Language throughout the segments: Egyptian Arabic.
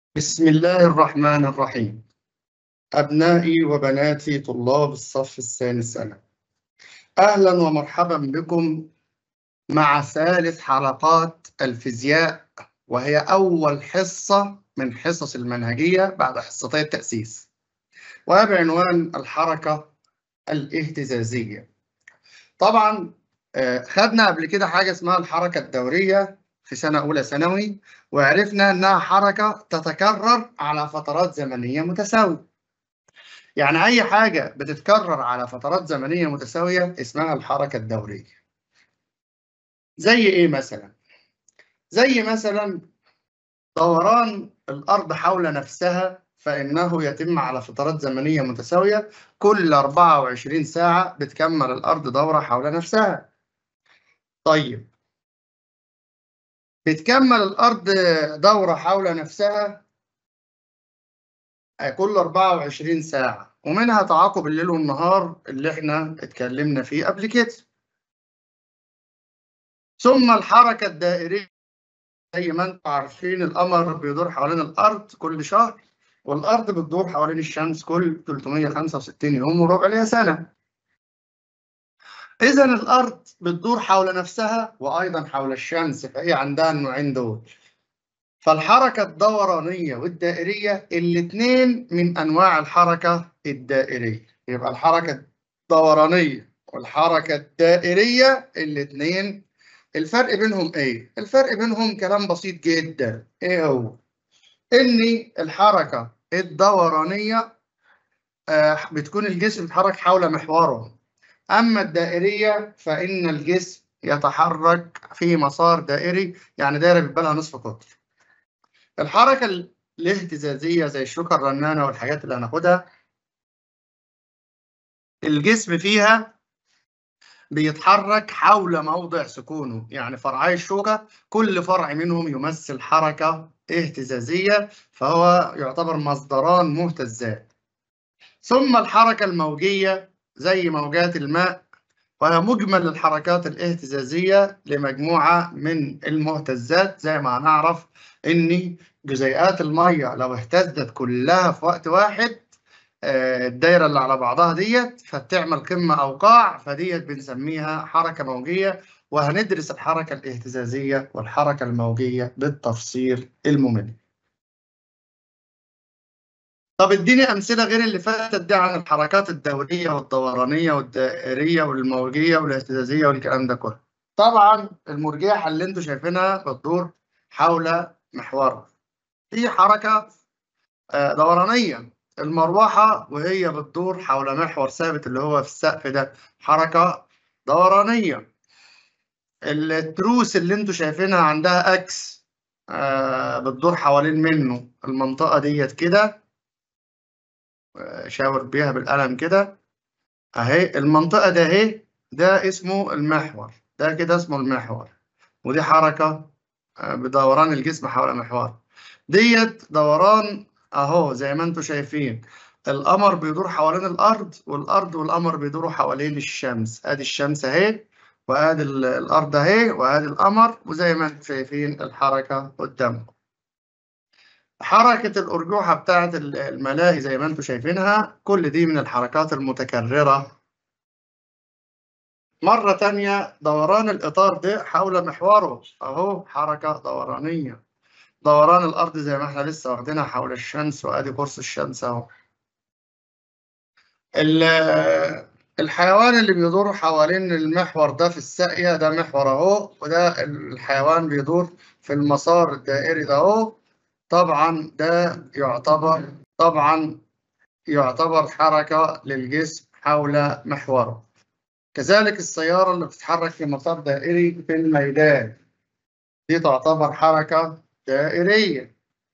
بسم الله الرحمن الرحيم أبنائي وبناتي طلاب الصف الثاني سنة أهلا ومرحبا بكم مع ثالث حلقات الفيزياء وهي أول حصة من حصص المنهجية بعد حصتي التأسيس وهي بعنوان الحركة الاهتزازية طبعا آه، خدنا قبل كده حاجة اسمها الحركة الدورية في سنة أولى ثانوي وعرفنا إنها حركة تتكرر على فترات زمنية متساوية. يعني أي حاجة بتتكرر على فترات زمنية متساوية اسمها الحركة الدورية. زي إيه مثلا؟ زي مثلا دوران الأرض حول نفسها فإنه يتم على فترات زمنية متساوية كل 24 ساعة بتكمل الأرض دورة حول نفسها. طيب بتكمل الأرض دورة حول نفسها كل 24 ساعة ومنها تعاقب الليل والنهار اللي احنا اتكلمنا فيه قبل كده ثم الحركة الدائرية زي ما انتم عارفين القمر بيدور حوالين الأرض كل شهر والأرض بتدور حوالين الشمس كل 365 يوم وربع ليها سنة إذا الأرض بتدور حول نفسها وأيضا حول الشمس فهي عندها النوعين دول. فالحركة الدورانية والدائرية الاثنين من أنواع الحركة الدائرية. يبقى الحركة الدورانية والحركة الدائرية الاثنين الفرق بينهم إيه؟ الفرق بينهم كلام بسيط جدا. إيه هو؟ إن الحركة الدورانية آه بتكون الجسم بيتحرك حول محوره أما الدائرية فإن الجسم يتحرك في مسار دائري يعني دايرة بيبقى لها نصف قطر. الحركة الاهتزازية زي الشوكة الرنانة والحاجات اللي هناخدها الجسم فيها بيتحرك حول موضع سكونه يعني فرعي الشوكة كل فرع منهم يمثل حركة اهتزازية فهو يعتبر مصدران مهتزات ثم الحركة الموجية زي موجات الماء وهي مجمل الحركات الاهتزازية لمجموعة من المهتزات زي ما هنعرف إن جزيئات المية لو اهتزت كلها في وقت واحد الدايرة اللي على بعضها ديت فبتعمل قمة أو قاع فديت بنسميها حركة موجية وهندرس الحركة الاهتزازية والحركة الموجية بالتفصيل الممل. طب اديني امثله غير اللي فاتت دي عن الحركات الدوريه والدورانيه والدائريه والموجيه والاهتزازيه والكلام ده كله. طبعا المرجحه اللي انتم شايفينها بتدور حول محورها. دي حركه دورانيه. المروحه وهي بتدور حول محور ثابت اللي هو في السقف ده حركه دورانيه. التروس اللي انتم شايفينها عندها اكس بتدور حوالين منه المنطقه ديت كده شاور بيها بالقلم كده اهي المنطقة ده اهي ده اسمه المحور ده كده اسمه المحور ودي حركة بدوران الجسم حول محور ديت دوران اهو زي ما انتم شايفين القمر بيدور حوالين الارض والارض والقمر بيدوروا حوالين الشمس ادي الشمس اهي وادي الارض اهي وادي القمر وزي ما انتم شايفين الحركة قدامكم حركة الأرجوحة بتاعت الملاهي زي ما انتم شايفينها كل دي من الحركات المتكررة مرة تانية دوران الإطار ده حول محوره أهو حركة دورانية دوران الأرض زي ما احنا لسه واخدينها حول الشمس وأدي قرص الشمس أهو الحيوان اللي بيدور حوالين المحور ده في الساقية ده محور أهو وده الحيوان بيدور في المسار الدائري ده أهو طبعا ده يعتبر طبعا يعتبر حركة للجسم حول محوره كذلك السيارة اللي بتتحرك في مسار دائري في الميدان دي تعتبر حركة دائرية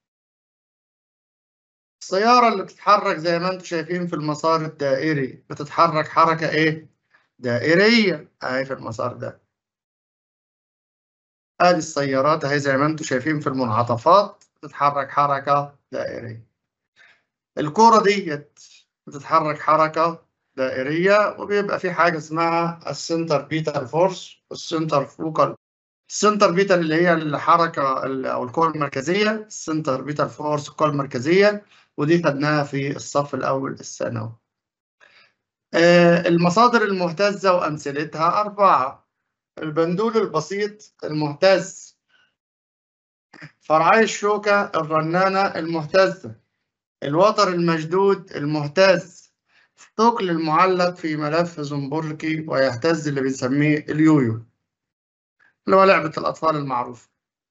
السيارة اللي بتتحرك زي ما انتم شايفين في المسار الدائري بتتحرك حركة ايه؟ دائرية اهي في المسار ده ادي السيارات اهي زي ما انتم شايفين في المنعطفات بتتحرك حركة دائرية. الكرة ديت بتتحرك حركة دائرية وبيبقى في حاجة اسمها السنتر بيتر فورس والسنتر فوكال السنتر بيتا اللي هي الحركة أو القوة المركزية السنتر بيتا الفورس القوة المركزية ودي خدناها في الصف الأول الثانوي المصادر المهتزة وأمثلتها أربعة البندول البسيط المهتز فرعي الشوكة الرنانة المهتزة الوتر المشدود المهتز الثقل المعلق في ملف زنبركي ويهتز اللي بنسميه اليويو اللي هو لعبة الأطفال المعروفة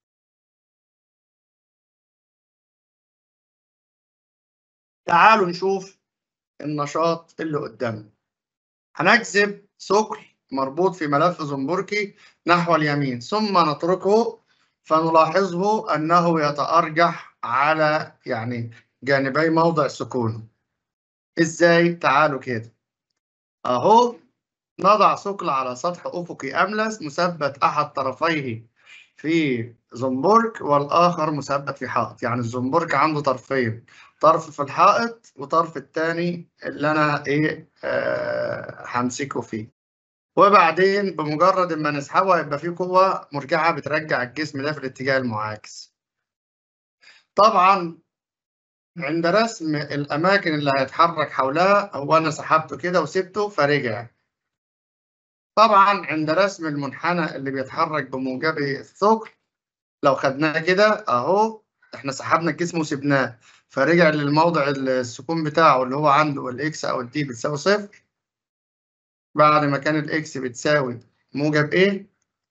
تعالوا نشوف النشاط اللي قدامنا هنجذب ثقل مربوط في ملف زنبركي نحو اليمين ثم نتركه فنلاحظه أنه يتأرجح على يعني جانبي موضع سكونه إزاي؟ تعالوا كده أهو نضع ثقل على سطح أفقي أملس مثبت أحد طرفيه في زنبرك والآخر مثبت في حائط يعني الزنبرك عنده طرفين طرف في الحائط وطرف الثاني اللي أنا إيه آه همسكه فيه وبعدين بمجرد ما نسحبه هيبقى فيه قوة مرجعة بترجع الجسم ده في الاتجاه المعاكس طبعا عند رسم الأماكن اللي هيتحرك حولها هو أنا سحبته كده وسبته فرجع طبعا عند رسم المنحنى اللي بيتحرك بموجبه الثقل لو خدناه كده اهو احنا سحبنا الجسم وسبناه فرجع للموضع السكون بتاعه اللي هو عنده الاكس او الدي بتساوي صفر بعد ما كان الاكس بتساوي موجب ايه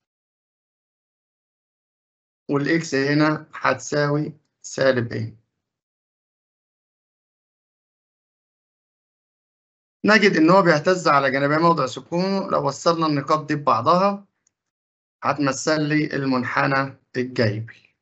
والاكس هنا هتساوي سالب ايه نجد إن هو بيهتز على جانبي موضع سكونه لو وصلنا النقاط دي ببعضها هتمثل لي المنحنى الجيبي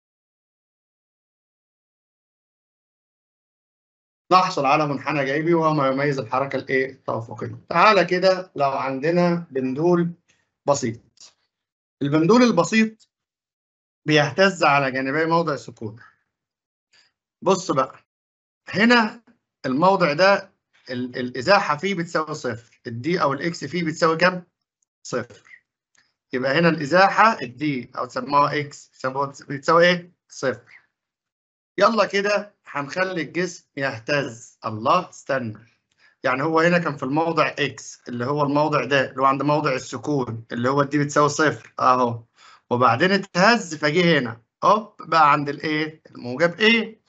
نحصل على منحنى جيبي وهو ما يميز الحركة الإيه التوافقية. تعالى كده لو عندنا بندول بسيط. البندول البسيط بيهتز على جانبي موضع سكون. بص بقى هنا الموضع ده الازاحه فيه بتساوي صفر الدي او الاكس فيه بتساوي كام صفر يبقى هنا الازاحه الدي او تسموها اكس بتساوي ايه صفر يلا كده هنخلي الجسم يهتز الله استنى يعني هو هنا كان في الموضع اكس اللي هو الموضع ده اللي هو عند موضع السكون اللي هو الدي بتساوي صفر اهو وبعدين اتهز فجه هنا هوب بقى عند الايه الموجب ايه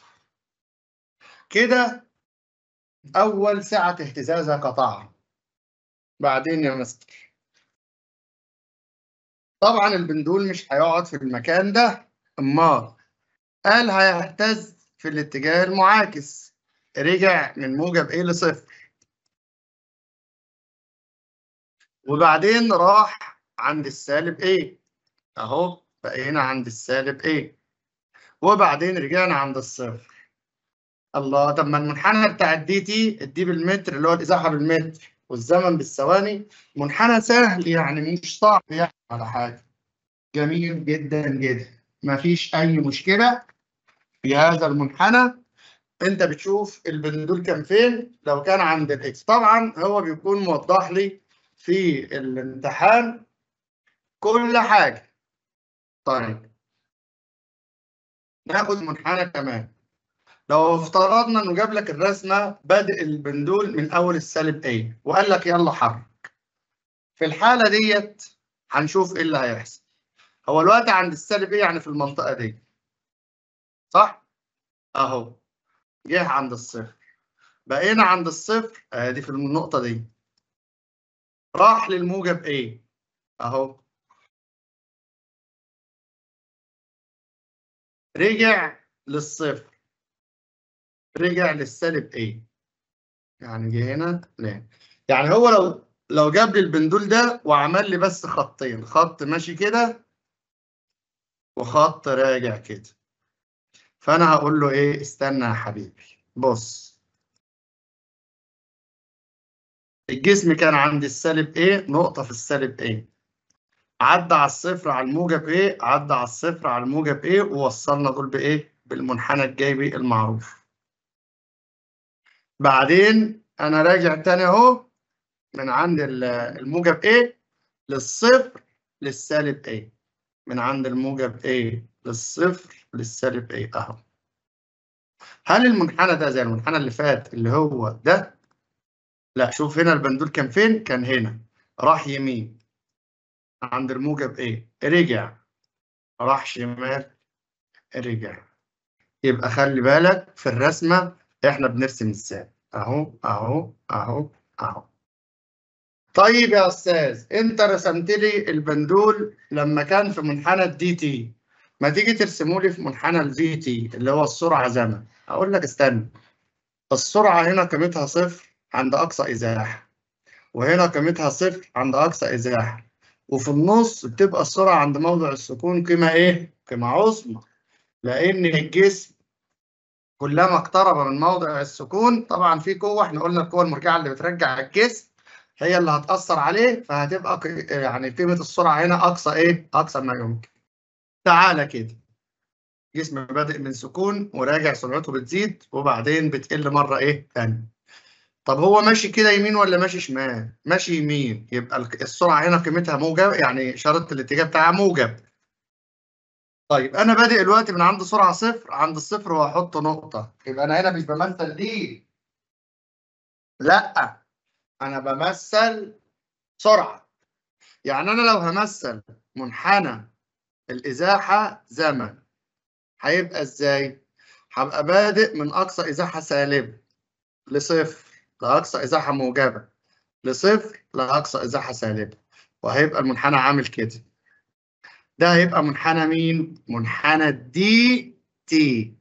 كده أول سعة اهتزازها قطعها بعدين يا مستر طبعا البندول مش هيقعد في المكان ده امال قال هيهتز في الاتجاه المعاكس رجع من موجب ايه لصفر وبعدين راح عند السالب ايه اهو بقينا عند السالب ايه وبعدين رجعنا عند الصفر الله طب ما المنحنى بتاع الدي تي الدي بالمتر اللي هو الازاحه بالمتر والزمن بالثواني منحنى سهل يعني مش صعب يعني على حاجه جميل جدا جدا ما فيش اي مشكله في هذا المنحنى انت بتشوف البندول كان فين لو كان عند الاكس طبعا هو بيكون موضح لي في الامتحان كل حاجه طيب ناخد منحنى كمان لو افترضنا انه جاب لك الرسمه بادئ البندول من اول السالب A وقال لك يلا حرك في الحاله ديت هنشوف ايه اللي هيحصل هو الوقت عند السالب A يعني في المنطقه دي صح اهو جه عند الصفر بقينا عند الصفر ادي في النقطه دي راح للموجب A اهو رجع للصفر رجع للسالب ايه يعني جه هنا لا يعني هو لو لو جاب لي البندول ده وعمل لي بس خطين خط ماشي كده وخط راجع كده فانا هقول له ايه استنى يا حبيبي بص الجسم كان عند السالب ايه نقطة في السالب ايه عدى على الصفر على الموجب ايه عدى على الصفر على الموجب ايه ووصلنا دول بايه بالمنحنى الجايبي المعروف بعدين انا راجع تاني اهو من عند الموجب A للصفر للسالب A من عند الموجب A للصفر للسالب A أهو هل المنحنى ده زي المنحنى اللي فات اللي هو ده؟ لا شوف هنا البندول كان فين؟ كان هنا راح يمين عند الموجب A رجع راح شمال رجع يبقى خلي بالك في الرسمة احنا بنرسم ازاي اهو اهو اهو اهو طيب يا استاذ انت رسمت لي البندول لما كان في منحنى الدي تي ما تيجي ترسمه لي في منحنى الفي تي اللي هو السرعه زمن اقول لك استنى السرعه هنا قيمتها صفر عند اقصى ازاحه وهنا قيمتها صفر عند اقصى ازاحه وفي النص بتبقى السرعه عند موضع السكون قيمه ايه قيمه عظمى لان الجسم كلما اقترب من موضع السكون طبعا في قوه احنا قلنا القوه المرجعه اللي بترجع الجسم هي اللي هتأثر عليه فهتبقى يعني قيمة السرعة هنا أقصى إيه؟ أقصى ما يمكن. تعالى كده. جسم بادئ من سكون وراجع سرعته بتزيد وبعدين بتقل مرة إيه؟ تاني. طب هو ماشي كده يمين ولا ماشي شمال؟ ماشي يمين يبقى السرعة هنا قيمتها موجب يعني إشارة الاتجاه بتاعها موجب. طيب أنا بادئ دلوقتي من عند سرعة صفر عند الصفر وهحط نقطة يبقى أنا هنا مش بمثل دي. لأ انا بمثل سرعه يعني انا لو همثل منحنى الازاحه زمن هيبقى ازاي هبقى بادئ من اقصى ازاحه سالبه لصفر لاقصى ازاحه موجبه لصفر لاقصى ازاحه سالبه وهيبقى المنحنى عامل كده ده هيبقى منحنى مين منحنى الدي تي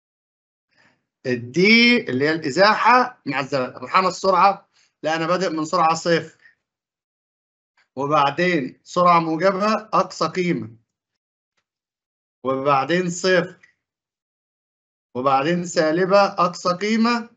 الدي اللي هي الازاحه مع الزمن منحنى السرعه لا أنا بادئ من سرعة صفر وبعدين سرعة موجبة أقصى قيمة وبعدين صفر وبعدين سالبة أقصى قيمة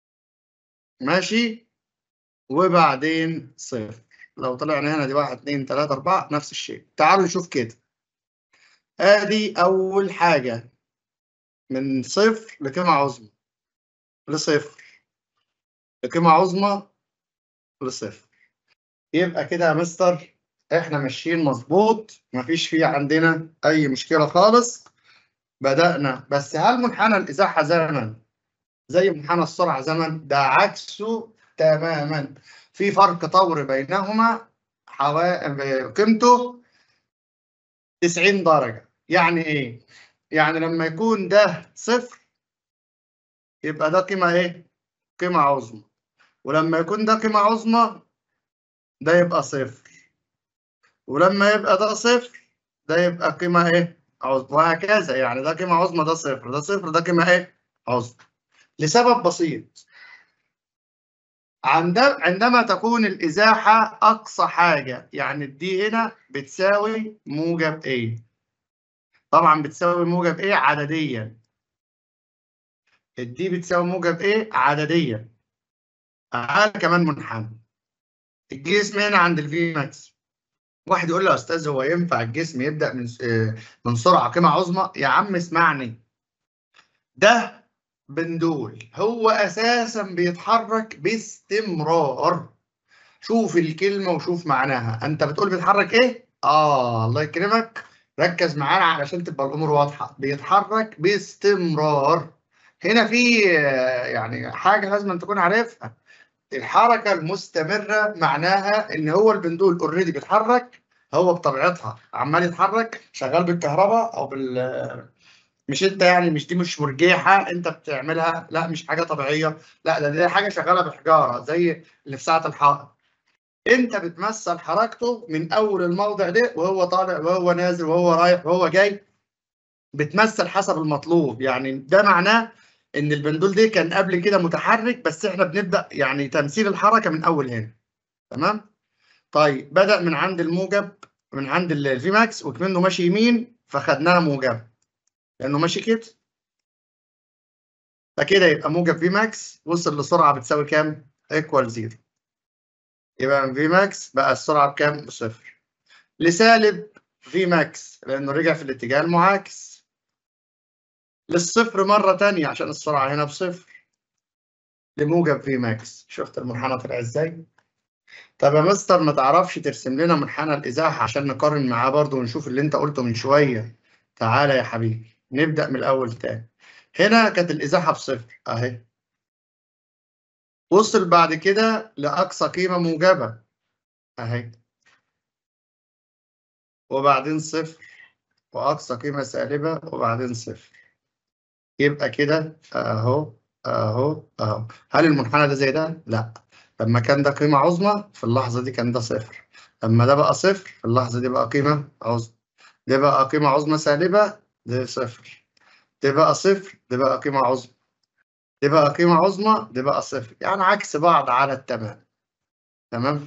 ماشي وبعدين صفر لو طلعنا هنا دي واحد اتنين تلاتة أربعة نفس الشيء تعالوا نشوف كده آدي أول حاجة من صفر لقيمة عظمى لصفر لقيمة عظمى لصفر يبقى كده يا مستر احنا ماشيين مظبوط مفيش فيه عندنا اي مشكله خالص بدانا بس هل منحنى الازاحه زمن زي منحنى السرعه زمن ده عكسه تماما في فرق طور بينهما حوا... قيمته 90 درجه يعني ايه يعني لما يكون ده صفر يبقى ده قيمه ايه قيمه عظمى ولما يكون ده قيمة عظمى ده يبقى صفر ولما يبقى ده صفر ده يبقى قيمة إيه؟ عظمى وهكذا يعني ده قيمة عظمى ده صفر ده صفر ده قيمة إيه؟ عظمى لسبب بسيط عند عندما تكون الإزاحة أقصى حاجة يعني الدي هنا بتساوي موجب A طبعا بتساوي موجب A عدديا الدي بتساوي موجب A عدديا تعال كمان منحنى الجسم هنا عند الفي ماكس واحد يقول له يا استاذ هو ينفع الجسم يبدا من من سرعه قيمه عظمى يا عم اسمعني ده بندول هو اساسا بيتحرك باستمرار شوف الكلمه وشوف معناها انت بتقول بيتحرك ايه اه الله يكرمك ركز معانا علشان تبقى الامور واضحه بيتحرك باستمرار هنا في يعني حاجه لازم تكون عارفها الحركة المستمرة معناها إن هو البندول أوريدي بيتحرك هو بطبيعتها عمال يتحرك شغال بالكهرباء أو بال مش أنت يعني مش دي مش مرجيحة أنت بتعملها لا مش حاجة طبيعية لا ده دي حاجة شغالة بحجارة زي اللي في ساعة الحائط أنت بتمثل حركته من أول الموضع ده وهو طالع وهو نازل وهو رايح وهو جاي بتمثل حسب المطلوب يعني ده معناه ان البندول ده كان قبل كده متحرك بس احنا بنبدا يعني تمثيل الحركه من اول هنا تمام طيب بدا من عند الموجب من عند الفي ماكس وكمنه ماشي يمين فخدناها موجب لانه ماشي كده فكده يبقى موجب في ماكس وصل لسرعه بتساوي كام ايكوال زيرو يبقى من في ماكس بقى السرعه بكام بصفر لسالب في ماكس لانه رجع في الاتجاه المعاكس للصفر مرة تانية عشان السرعة هنا بصفر لموجب في ماكس شفت المنحنى طلع ازاي؟ طب يا مستر ما تعرفش ترسم لنا منحنى الإزاحة عشان نقارن معاه برضه ونشوف اللي أنت قلته من شوية تعالى يا حبيبي نبدأ من الأول تاني هنا كانت الإزاحة بصفر أهي وصل بعد كده لأقصى قيمة موجبة أهي وبعدين صفر وأقصى قيمة سالبة وبعدين صفر يبقى كده أهو أهو أهو هل المنحنى ده زي ده؟ لأ لما كان ده قيمة عظمى في اللحظة دي كان ده صفر لما ده بقى صفر في اللحظة دي بقى قيمة عظمى ده بقى قيمة عظمى سالبة ده صفر ده بقى صفر ده بقى قيمة عظمى دي بقى قيمة عظمى دي بقى صفر يعني عكس بعض على التمام تمام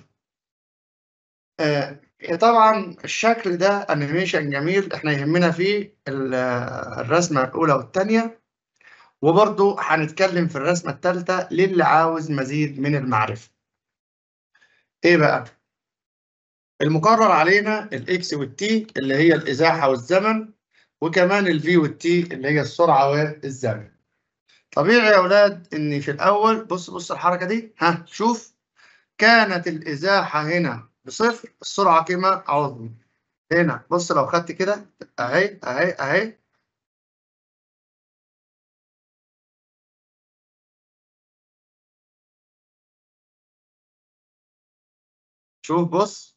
آه طبعا الشكل ده انيميشن جميل احنا يهمنا فيه الرسمة الأولى والثانية وبرضو هنتكلم في الرسمة الثالثة للي عاوز مزيد من المعرفة ايه بقى المقرر علينا الاكس والتي اللي هي الازاحة والزمن وكمان الفي والتي اللي هي السرعة والزمن طبيعي يا أولاد إن في الأول بص بص الحركة دي ها شوف كانت الإزاحة هنا بصفر السرعة قيمة عظمى هنا بص لو خدت كده أهي أهي أهي شوف بص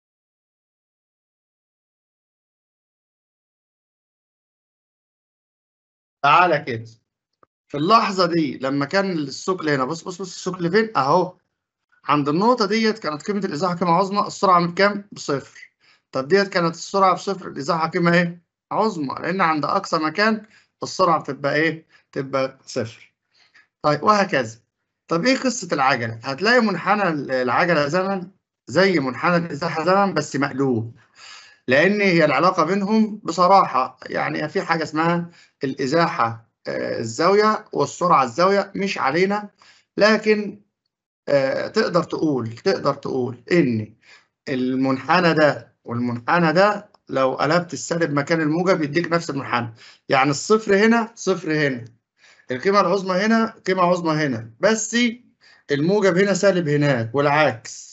تعالى كده في اللحظة دي لما كان الثقل هنا بص بص بص الثقل فين أهو عند النقطة ديت كانت قيمة الإزاحة قيمة عظمى السرعة بكام؟ بصفر طب ديت كانت السرعة بصفر الإزاحة قيمة إيه؟ عظمى لأن عند أقصى مكان السرعة بتبقى إيه؟ تبقى صفر طيب وهكذا طب إيه قصة العجلة؟ هتلاقي منحنى العجلة زمن زي منحنى الإزاحة زمن بس مقلوب لأن هي العلاقة بينهم بصراحة يعني في حاجة اسمها الإزاحة الزاوية والسرعة الزاوية مش علينا لكن تقدر تقول تقدر تقول إن المنحنى ده والمنحنى ده لو قلبت السالب مكان الموجب يديك نفس المنحنى يعني الصفر هنا صفر هنا القيمة العظمى هنا قيمة عظمى هنا بس الموجب هنا سالب هناك والعكس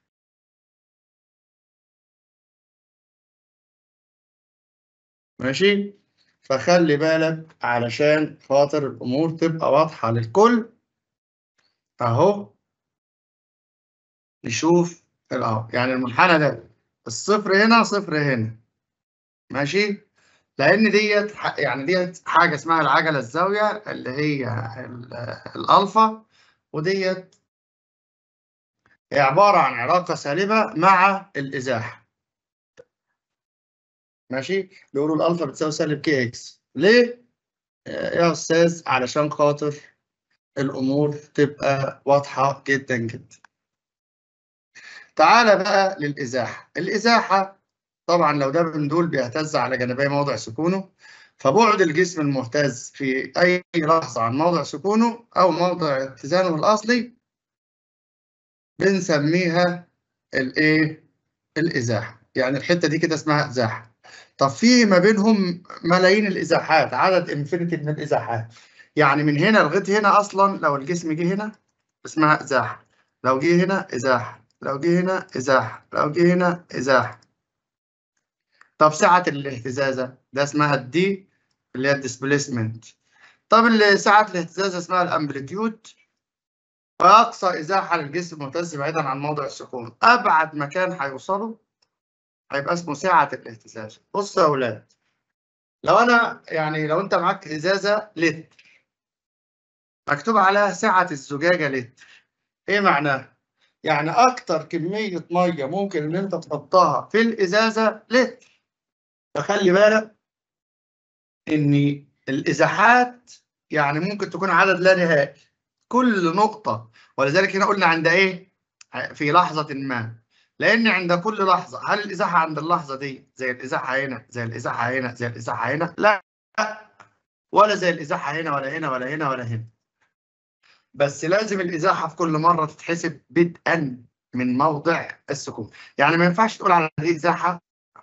ماشي فخلي بالك علشان خاطر الأمور تبقى واضحة للكل أهو نشوف الأهو يعني المنحنى ده الصفر هنا صفر هنا ماشي لأن ديت يعني ديت حاجة اسمها العجلة الزاوية اللي هي الألفا وديت هي عبارة عن علاقة سالبة مع الإزاحة ماشي بيقولوا الالفا بتساوي سالب كي اكس ليه يا استاذ علشان خاطر الامور تبقى واضحه جدا جدا تعالى بقى للازاحه الازاحه طبعا لو ده من دول بيهتز على جانبي موضع سكونه فبعد الجسم المهتز في اي لحظه عن موضع سكونه او موضع اتزانه الاصلي بنسميها الايه الازاحه يعني الحته دي كده اسمها ازاحه طب في ما بينهم ملايين الازاحات عدد انفينيتي من الازاحات يعني من هنا لغايه هنا اصلا لو الجسم جه هنا اسمها ازاحه لو جه هنا ازاحه لو جه هنا ازاحه لو جه هنا ازاحه طب سعه الاهتزازه ده اسمها الدي اللي هي الديسبيسمنت طب اللي سعه الاهتزازه اسمها الامبليتيود واقصى ازاحه للجسم مهتز بعيدا عن موضع السكون ابعد مكان هيوصله هيبقى اسمه سعة الاهتزاز بص يا أولاد لو أنا يعني لو أنت معاك إزازة لتر مكتوب عليها سعة الزجاجة لتر إيه معناه؟ يعني أكتر كمية مية ممكن إن أنت تحطها في الإزازة لتر فخلي بالك إن الإزاحات يعني ممكن تكون عدد لا نهائي كل نقطة ولذلك هنا قلنا عند إيه؟ في لحظة ما لان عند كل لحظه هل الازاحه عند اللحظه دي زي الازاحه هنا زي الازاحه هنا زي الازاحه هنا لا ولا زي الازاحه هنا ولا هنا ولا هنا ولا هنا بس لازم الازاحه في كل مره تتحسب بدءا من موضع السكون يعني ما ينفعش تقول على دي ازاحه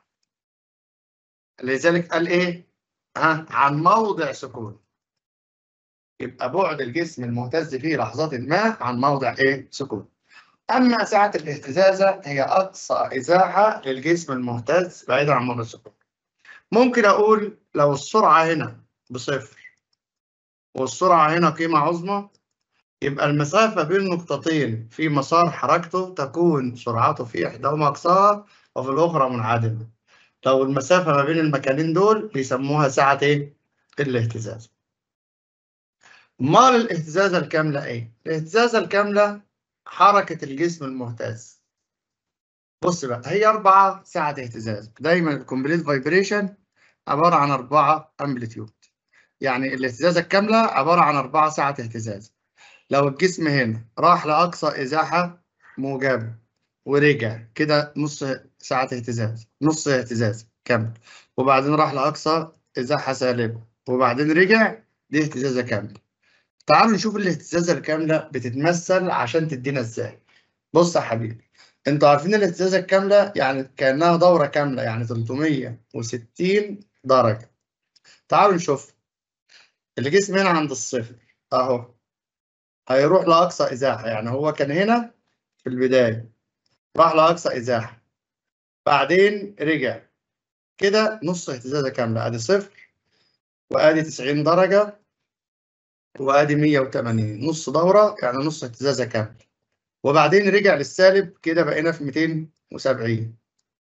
لذلك قال ايه ها عن موضع سكون يبقى بعد الجسم المهتز فيه لحظات ما عن موضع ايه سكون أما سعة الاهتزازة هي أقصى إزاحة للجسم المهتز بعيدا عن مر السكون ممكن أقول لو السرعة هنا بصفر والسرعة هنا قيمة عظمى يبقى المسافة بين نقطتين في مسار حركته تكون سرعته في إحداهما أقصاها وفي الأخرى منعدمة لو المسافة ما بين المكانين دول بيسموها سعة إيه؟ الاهتزاز أمال الاهتزازة الكاملة إيه؟ الاهتزازة الكاملة حركة الجسم المهتز بص بقى هي أربعة ساعة اهتزاز دايما الكومبليت فايبريشن عبارة عن أربعة أمبليتيود يعني الاهتزازة الكاملة عبارة عن أربعة ساعة اهتزاز لو الجسم هنا راح لأقصى إزاحة موجبة ورجع كده نص ساعة اهتزاز نص اهتزاز كامل وبعدين راح لأقصى إزاحة سالبة وبعدين رجع دي اهتزازة كاملة تعالوا نشوف الاهتزازة الكاملة بتتمثل عشان تدينا ازاي بص يا حبيبي انتوا عارفين الاهتزازة الكاملة يعني كأنها دورة كاملة يعني 360 درجة تعالوا نشوف الجسم هنا عند الصفر اهو هيروح لأقصى إزاحة يعني هو كان هنا في البداية راح لأقصى إزاحة بعدين رجع كده نص اهتزازة كاملة ادي صفر وادي 90 درجة وادي 180 نص دورة يعني نص اهتزازة كاملة وبعدين رجع للسالب كده بقينا في 270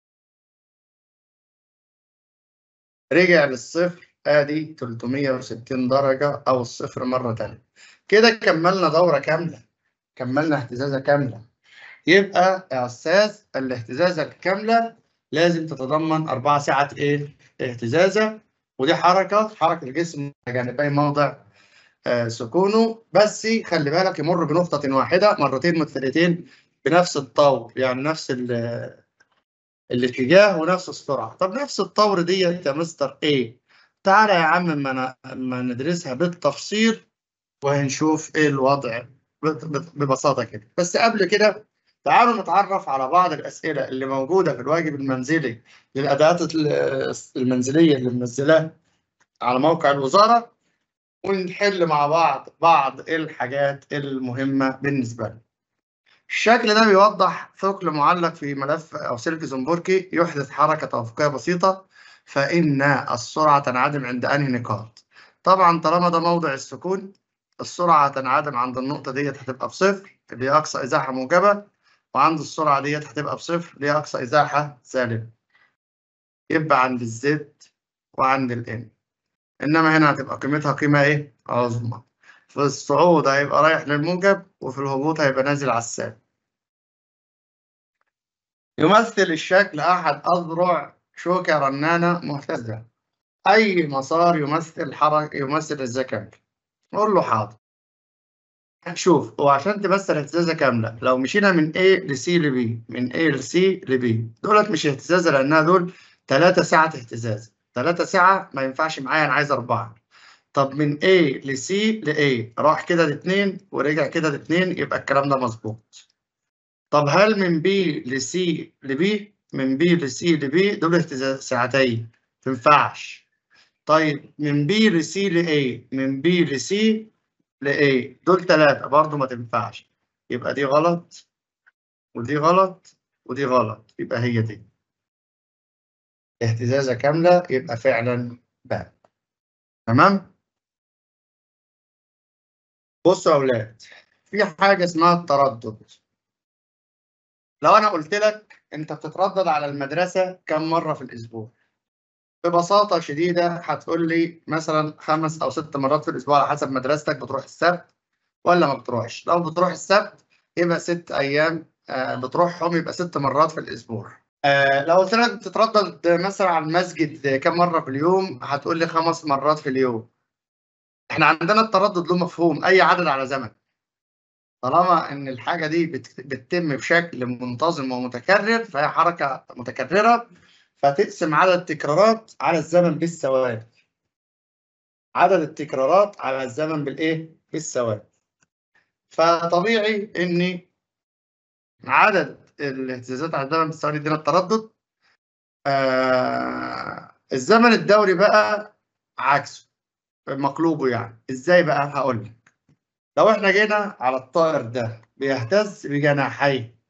رجع للصفر ادي 360 درجة او الصفر مرة تانية كده كملنا دورة كاملة كملنا اهتزازة كاملة يبقى يا استاذ الاهتزازة الكاملة لازم تتضمن أربع ساعات ايه اهتزازة ودي حركة حركة الجسم جانبي موضع آه سكونه بس خلي بالك يمر بنقطة واحدة مرتين متتاليتين بنفس الطور يعني نفس الاتجاه ونفس السرعة طب نفس الطور دي يا مستر ايه تعالى يا عم ما, ما ندرسها بالتفصيل وهنشوف ايه الوضع ببساطة كده بس قبل كده تعالوا نتعرف على بعض الأسئلة اللي موجودة في الواجب المنزلي للأدوات المنزلية اللي منزلاها على موقع الوزارة ونحل مع بعض بعض الحاجات المهمة بالنسبة لنا. الشكل ده بيوضح ثقل معلق في ملف أو سلك زنبركي يحدث حركة توافقية بسيطة فإن السرعة تنعدم عند أنهي نقاط؟ طبعا طالما ده موضع السكون السرعة تنعدم عند النقطة ديت هتبقى بصفر اللي هي أقصى إزاحة موجبة وعند السرعة ديت هتبقى بصفر اللي هي أقصى إزاحة سالبة يبقى عند الزد وعند الإن إنما هنا هتبقى قيمتها قيمة إيه؟ عظمى في الصعود هيبقى رايح للموجب وفي الهبوط هيبقى نازل على السالب يمثل الشكل أحد أذرع شوكة رنانة مهتزة أي مسار يمثل حركة يمثل الذكاء قول له حاضر شوف وعشان تمثل اهتزازة كاملة لو مشينا من A ل C ل B من A ل C ل B دولت مش اهتزازة لأنها دول ثلاثة ساعة اهتزاز ثلاثة ساعة ما ينفعش معايا أنا عايز أربعة طب من A ل C ل A راح كده لاتنين ورجع كده لاتنين يبقى الكلام ده مظبوط طب هل من B ل C ل B من B ل C ل B دول اهتزاز ساعتين ما تنفعش طيب من B ل C ل A من B ل C ل A دول ثلاثة برضه ما تنفعش يبقى دي غلط ودي غلط ودي غلط يبقى هي دي اهتزازة كاملة يبقى فعلا باب تمام بصوا يا أولاد في حاجة اسمها التردد لو أنا قلت لك أنت بتتردد على المدرسة كم مرة في الأسبوع ببساطة شديدة هتقول لي مثلا خمس أو ست مرات في الأسبوع على حسب مدرستك بتروح السبت ولا ما بتروحش لو بتروح السبت يبقى ست أيام آه بتروحهم يبقى ست مرات في الأسبوع آه لو قلت لك بتتردد مثلا على المسجد كم مرة في اليوم هتقول لي خمس مرات في اليوم احنا عندنا التردد له مفهوم أي عدد على زمن طالما ان الحاجة دي بتتم بشكل منتظم ومتكرر فهي حركة متكررة فتقسم عدد التكرارات على الزمن بالثواني عدد التكرارات على الزمن بالايه بالثواني فطبيعي ان عدد الاهتزازات على الزمن بالثواني يدينا التردد آه الزمن الدوري بقى عكسه مقلوبه يعني ازاي بقى هقول لك لو احنا جينا على الطائر ده بيهتز بجناحيه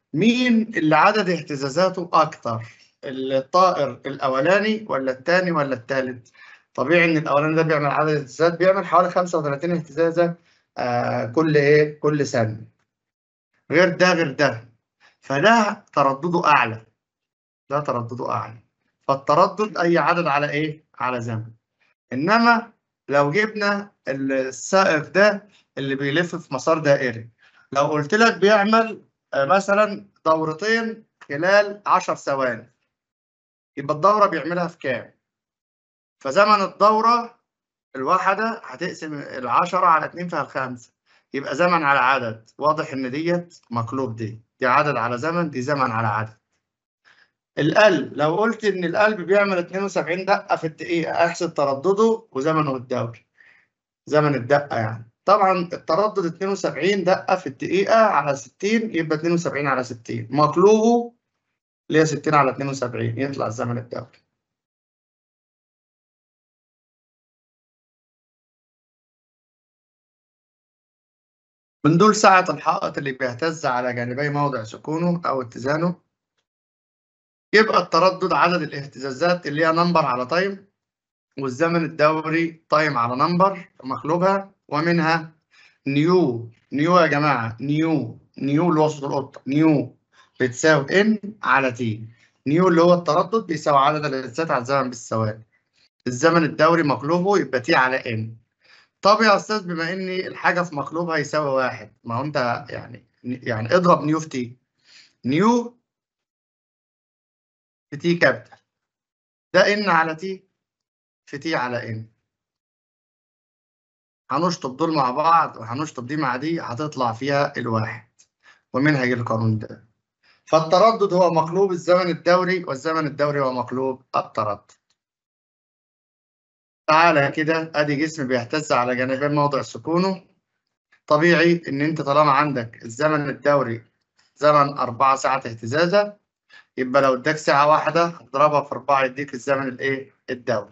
مين اللي عدد اهتزازاته أكتر الطائر الأولاني ولا الثاني ولا الثالث طبيعي إن الأولاني ده بيعمل عدد اهتزازات بيعمل حوالي 35 اهتزازة آه كل إيه كل ثانية غير ده غير ده فده تردده أعلى ده تردده أعلى فالتردد أي عدد على إيه على زمن إنما لو جبنا السائق ده اللي بيلف في مسار دائري لو قلت لك بيعمل مثلا دورتين خلال 10 ثواني يبقى الدورة بيعملها في كام؟ فزمن الدورة الواحدة هتقسم العشرة على 2 فيها الخمسة يبقى زمن على عدد واضح إن ديت مقلوب دي دي عدد على زمن دي زمن على عدد القلب لو قلت إن القلب بيعمل 72 دقة في الدقيقة أحسب تردده وزمنه الدوري زمن الدقة يعني طبعا التردد 72 دقة في الدقيقة على 60 يبقى 72 على 60 مطلوبه اللي هي 60 على 72 يطلع الزمن الدوري من دول سعة الحائط اللي بيهتز على جانبي موضع سكونه أو اتزانه يبقى التردد عدد الاهتزازات اللي هي نمبر على تايم والزمن الدوري تايم على نمبر مقلوبها ومنها نيو نيو يا جماعة نيو نيو اللي وسط القطة نيو بتساوي ان على تي نيو اللي هو التردد بيساوي عدد الاهتزازات على الزمن بالثواني الزمن الدوري مقلوبه يبقى تي على ان طب يا استاذ بما ان الحاجه في مقلوبها يساوي واحد ما هو انت يعني يعني اضرب نيو في تي نيو في تي كابيتال ده ان على تي في تي على ان هنشطب دول مع بعض وهنشطب دي مع دي هتطلع فيها الواحد ومنهج القانون ده فالتردد هو مقلوب الزمن الدوري والزمن الدوري هو مقلوب التردد تعالى كده ادي جسم بيهتز على جانبين موضع سكونه طبيعي ان انت طالما عندك الزمن الدوري زمن 4 ساعات اهتزازه يبقى لو اداك ساعه واحده اضربها في 4 يديك الزمن الايه الدوري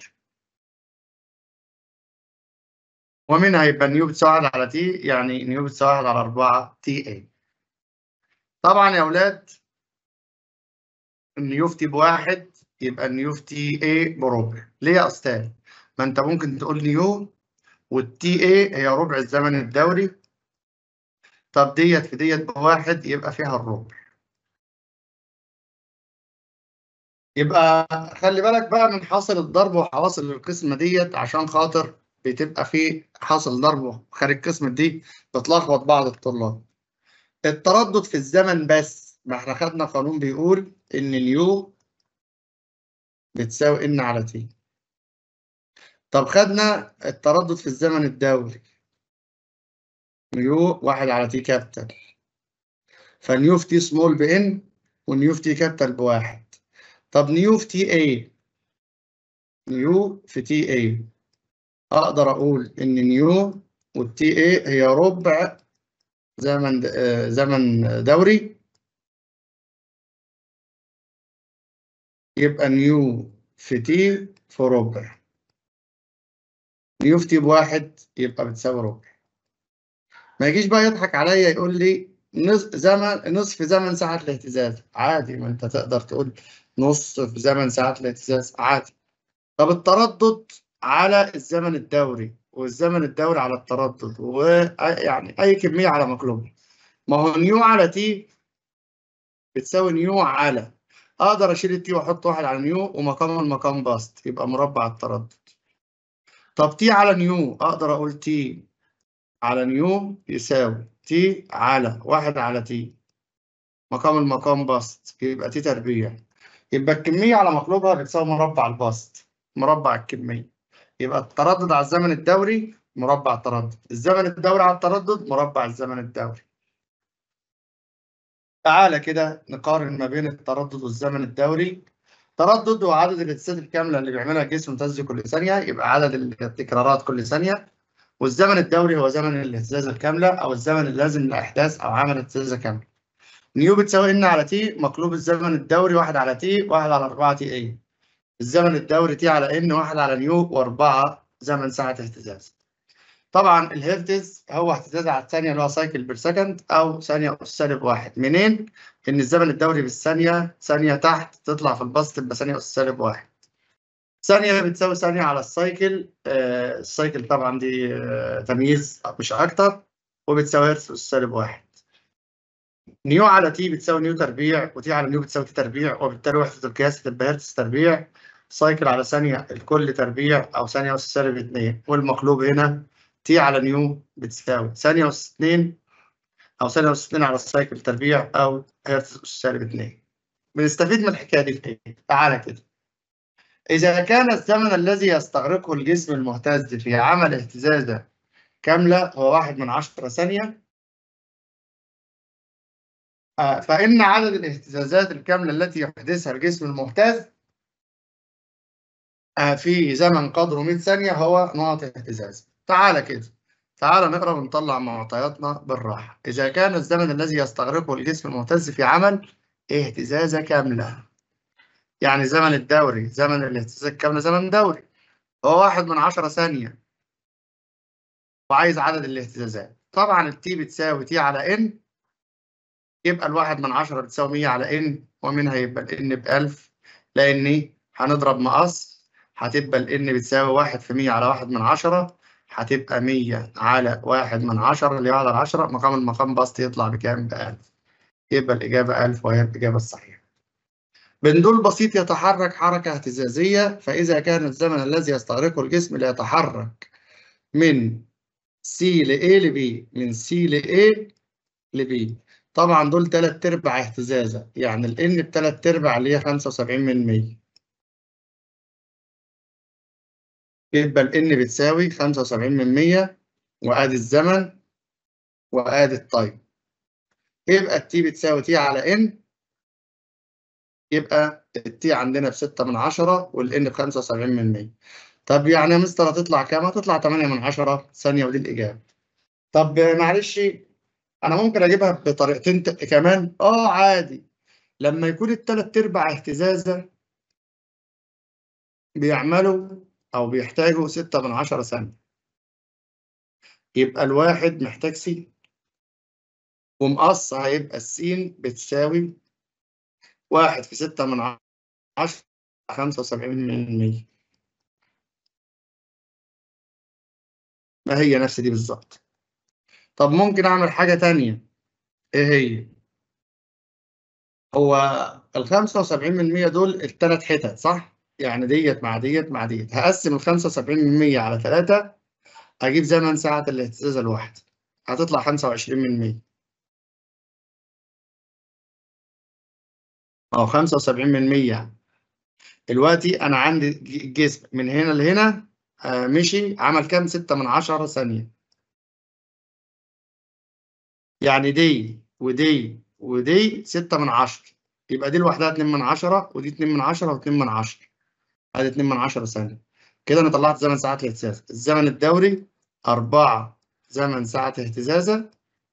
ومنها يبقى نيو بتساوي 1 على تي يعني نيو بتساوي 1 على 4 تي اي طبعا يا اولاد النيو في تي بواحد يبقى النيو في تي اي بربع ليه يا استاذ ما انت ممكن تقول نيو والتي اي هي ربع الزمن الدوري طب ديت في ديت بواحد يبقى فيها الربع يبقى خلي بالك بقى من حاصل الضرب وحواصل القسمة ديت عشان خاطر بتبقى في حاصل ضرب خارج قسمة دي بتلخبط بعض الطلاب التردد في الزمن بس ما احنا خدنا قانون بيقول ان اليو بتساوي ان على تي طب خدنا التردد في الزمن الدوري نيو واحد على تي كابيتال فنيو في تي سمول بان ونيو في تي كابيتال بواحد طب نيو في تي اي نيو في تي اي اقدر اقول ان نيو والتي اي هي ربع زمن زمن دوري يبقى نيو في تي في ربع نيو في تي بواحد يبقى بتساوي ربع ما يجيش بقى يضحك عليا يقول لي نصف زمن نصف زمن ساعة الاهتزاز عادي ما انت تقدر تقول نص في زمن ساعة الاهتزاز عادي طب التردد على الزمن الدوري والزمن الدوري على التردد ويعني اي كمية على مقلوب ما هو نيو على تي بتساوي نيو على اقدر اشيل التي واحط واحد على نيو ومقام المقام باست يبقى مربع التردد طب تي على نيو اقدر اقول تي على نيو يساوي تي على واحد على تي مقام المقام باست يبقى تي تربيع يبقى الكمية على مقلوبها بتساوي مربع الباست مربع الكمية يبقى التردد على الزمن الدوري مربع التردد الزمن الدوري على التردد مربع الزمن الدوري تعالى كده نقارن ما بين التردد والزمن الدوري تردد هو عدد الاهتزازات الكاملة اللي بيعملها الجسم ممتاز كل ثانية يبقى عدد التكرارات كل ثانية والزمن الدوري هو زمن الاهتزاز الكاملة أو الزمن اللازم لإحداث أو عمل اهتزازة كاملة. نيو بتساوي إن على تي مقلوب الزمن الدوري واحد على تي واحد على أربعة تي إيه. الزمن الدوري تي على إن واحد على نيو وأربعة زمن ساعة اهتزاز. طبعا الهرتز هو اهتزاز على الثانيه اللي هو سايكل بير سكند او ثانيه اس سالب واحد منين؟ ان الزمن الدوري بالثانيه ثانيه تحت تطلع في البسط تبقى ثانيه اس سالب واحد ثانيه بتساوي ثانيه على السايكل آه السايكل طبعا دي آه تمييز مش اكتر وبتساوي هرتز اس سالب واحد نيو على تي بتساوي نيو تربيع وتي على نيو بتساوي تي تربيع وبالتالي وحده القياس تبقى هرتز تربيع سايكل على ثانيه الكل تربيع او ثانيه اس سالب 2 والمقلوب هنا تي على نيو بتساوي ثانيه اس 2 او ثانيه اس 2 على السايكل تربيع او هرتز اس سالب 2 بنستفيد من الحكايه دي في ايه؟ تعالى كده إذا كان الزمن الذي يستغرقه الجسم المهتز في عمل اهتزازة كاملة هو واحد من عشرة ثانية فإن عدد الاهتزازات الكاملة التي يحدثها الجسم المهتز في زمن قدره 100 ثانية هو نقط اهتزاز تعالى كده تعالى نقرأ ونطلع معطياتنا بالراحة إذا كان الزمن الذي يستغرقه الجسم المهتز في عمل اهتزازة كاملة يعني زمن الدوري زمن الاهتزاز الكاملة زمن دوري هو واحد من عشرة ثانية وعايز عدد الاهتزازات طبعا التي بتساوي تي على ان يبقى الواحد من عشرة بتساوي 100 على ان ومنها يبقى الان ب 1000 لان هنضرب مقص هتبقى الان بتساوي واحد في 100 على واحد من عشرة هتبقى 100 على واحد من عشرة اللي على العشرة مقام المقام بسط يطلع بكام؟ ب 1000 يبقى الإجابة 1000 وهي الإجابة الصحيحة. بندول بسيط يتحرك حركة اهتزازية فإذا كان الزمن الذي يستغرقه الجسم ليتحرك من C ل A ل B من C ل A ل B طبعا دول تلات أرباع اهتزازة يعني ال N بتلات أرباع اللي هي 75 من 100 يبقى ال N بتساوي 75 من 100 وآدي الزمن وآدي التايم يبقى التي بتساوي تي على N يبقى التي عندنا بستة من عشرة والإن بخمسة وسبعين من مية طب يعني يا مستر هتطلع كام؟ هتطلع تمانية من عشرة ثانية ودي الإجابة طب معلش أنا ممكن أجيبها بطريقتين كمان؟ آه عادي لما يكون التلات أرباع اهتزازة بيعملوا أو بيحتاجوا ستة من عشرة ثانية يبقى الواحد محتاج سين ومقص هيبقى السين بتساوي واحد في ستة من عشرة خمسة وسبعين من مية ما هي نفس دي بالظبط طب ممكن أعمل حاجة تانية إيه هي؟ هو الخمسة وسبعين من مية دول التلات حتت صح؟ يعني ديت مع ديت مع ديت هقسم الخمسة وسبعين من مية على تلاتة أجيب زمن ساعة الاهتزاز الواحد هتطلع خمسة وعشرين من مية أو 75 من 100 دلوقتي أنا عندي جسم من هنا لهنا آه مشي عمل كام 6 من 10 ثانية يعني دي ودي ودي 6 من 10 يبقى دي لوحدها 2 من 10 ودي 2 من 10 و2 من 10 ادي 2 من 10 ثانية كده أنا طلعت زمن ساعات الاهتزاز الزمن الدوري 4 زمن ساعة اهتزازة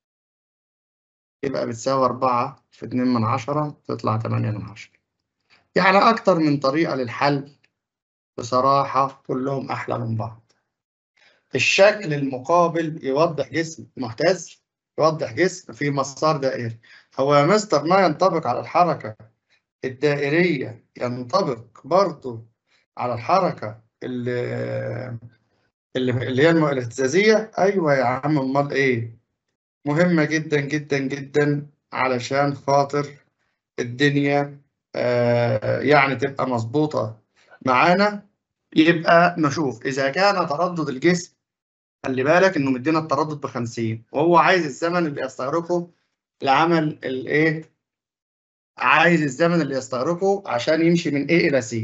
يبقى بتساوي 4 في 2 من 10 تطلع 8 من 10 يعني أكتر من طريقة للحل بصراحة كلهم أحلى من بعض الشكل المقابل يوضح جسم مهتز يوضح جسم في مسار دائري هو يا مستر ما ينطبق على الحركة الدائرية ينطبق برضه على الحركة اللي اللي هي الاهتزازية أيوة يا عم أمال إيه مهمة جدا جدا جدا علشان خاطر الدنيا آه يعني تبقى مظبوطة معانا يبقى نشوف إذا كان تردد الجسم خلي بالك إنه مدينا التردد ب 50 وهو عايز الزمن اللي يستغرقه لعمل الإيه؟ عايز الزمن اللي يستغرقه عشان يمشي من A إلى C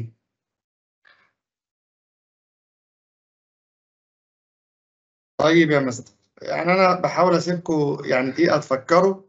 طيب يا مستر يعني أنا بحاول أسيبكم يعني دقيقة تفكروا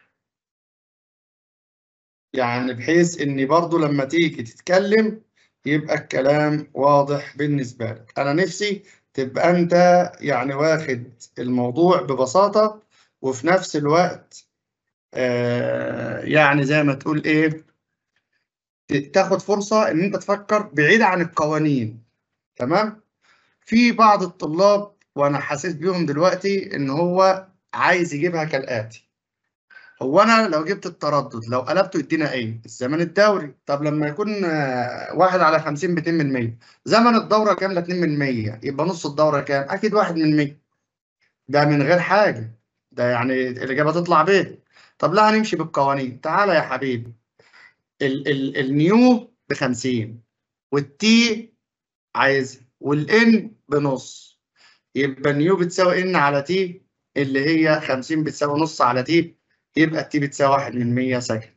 يعني بحيث إن برضو لما تيجي تتكلم يبقى الكلام واضح بالنسبة لك أنا نفسي تبقى أنت يعني واخد الموضوع ببساطة وفي نفس الوقت آه يعني زي ما تقول إيه تاخد فرصة إن أنت تفكر بعيد عن القوانين تمام في بعض الطلاب وانا حاسس بيهم دلوقتي ان هو عايز يجيبها كالاتي هو انا لو جبت التردد لو قلبته يدينا ايه الزمن الدوري طب لما يكون آه، واحد على 50 ب 2 من 100 زمن الدوره كامله 2 من 100 يبقى نص الدوره كام اكيد 1 من 100 ده من غير حاجه ده يعني الاجابه تطلع ب طب لا هنمشي بالقوانين تعالى يا حبيبي ال ال النيو ب 50 والتي عايز والان بنص يبقى نيو بتساوي ان على تي اللي هي 50 بتساوي نص على تي يبقى التي بتساوي 1 من 100 سكند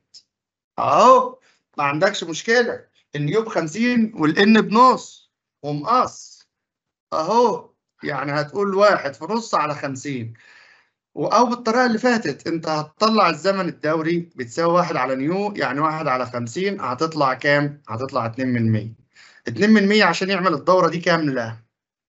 اهو ما عندكش مشكله النيو ب 50 والان بنص ومقص اهو يعني هتقول واحد في نص على 50 او بالطريقه اللي فاتت انت هتطلع الزمن الدوري بتساوي واحد على نيو يعني واحد على 50 هتطلع كام؟ هتطلع 2 من 100 2 من 100 عشان يعمل الدوره دي كامله